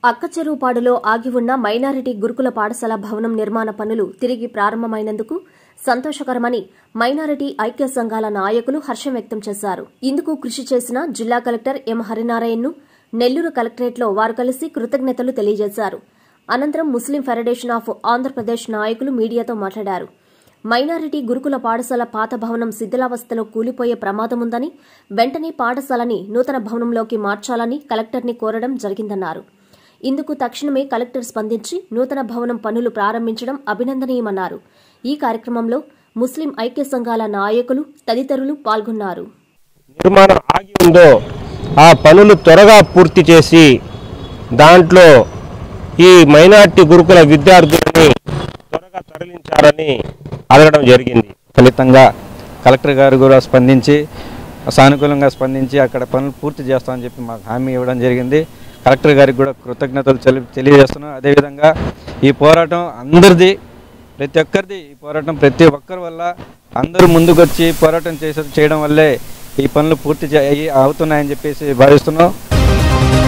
అక్కచెరువుపాడులో ఆగి ఉన్న మైనారిటీ గురుకుల పాఠశాల భవనం నిర్మాణ పనులు తిరిగి ప్రారంభమైనందుకు సంతోషకరమని మైనారిటీ ఐక్య సంఘాల నాయకులు హర్షం వ్యక్తం చేశారు ఇందుకు కృషి చేసిన జిల్లా కలెక్టర్ ఎం హరినారాయణను నెల్లూరు కలెక్టరేట్లో వారు కలిసి కృతజ్ఞతలు తెలియజేశారు అనంతరం ముస్లిం ఫెడరేషన్ ఆఫ్ ఆంధ్రప్రదేశ్ నాయకులు మీడియాతో మాట్లాడారు మైనారిటీ గురుకుల పాఠశాల పాత భవనం శిథిలావస్థలో కూలిపోయే ప్రమాదముందని వెంటనే పాఠశాలని నూతన భవనంలోకి మార్చాలని కలెక్టర్ని కోరడం జరిగిందన్నారు ఇందుకు తక్షణమే కలెక్టర్ స్పందించి నూతన భవనం పనులు ప్రారంభించడం అభినందనీయమన్నారు ఈ కార్యక్రమంలో ముస్లిం ఐక్య సంఘాల నాయకులు తదితరులు పాల్గొన్నారు నిర్మాణం ఆగి ఉందో ఆ పనులు త్వరగా పూర్తి చేసి దాంట్లో ఈ మైనార్టీ గురుకుల విద్యార్థులని త్వరగా తరలించాలని అడగడం జరిగింది ఫలితంగా కలెక్టర్ గారు కూడా స్పందించి సానుకూలంగా స్పందించి అక్కడ పనులు పూర్తి చేస్తామని చెప్పి మాకు హామీ ఇవ్వడం జరిగింది కలెక్టర్ గారికి కూడా కృతజ్ఞతలు తెలి తెలియజేస్తున్నాం అదేవిధంగా ఈ పోరాటం అందరిది ప్రతి ఒక్కరిది ఈ పోరాటం ప్రతి ఒక్కరి వల్ల అందరూ ముందుకొచ్చి పోరాటం చేసే చేయడం వల్లే ఈ పనులు పూర్తి చే- అయ్యి- అవుతున్నాయని చెప్పేసి భావిస్తున్నాం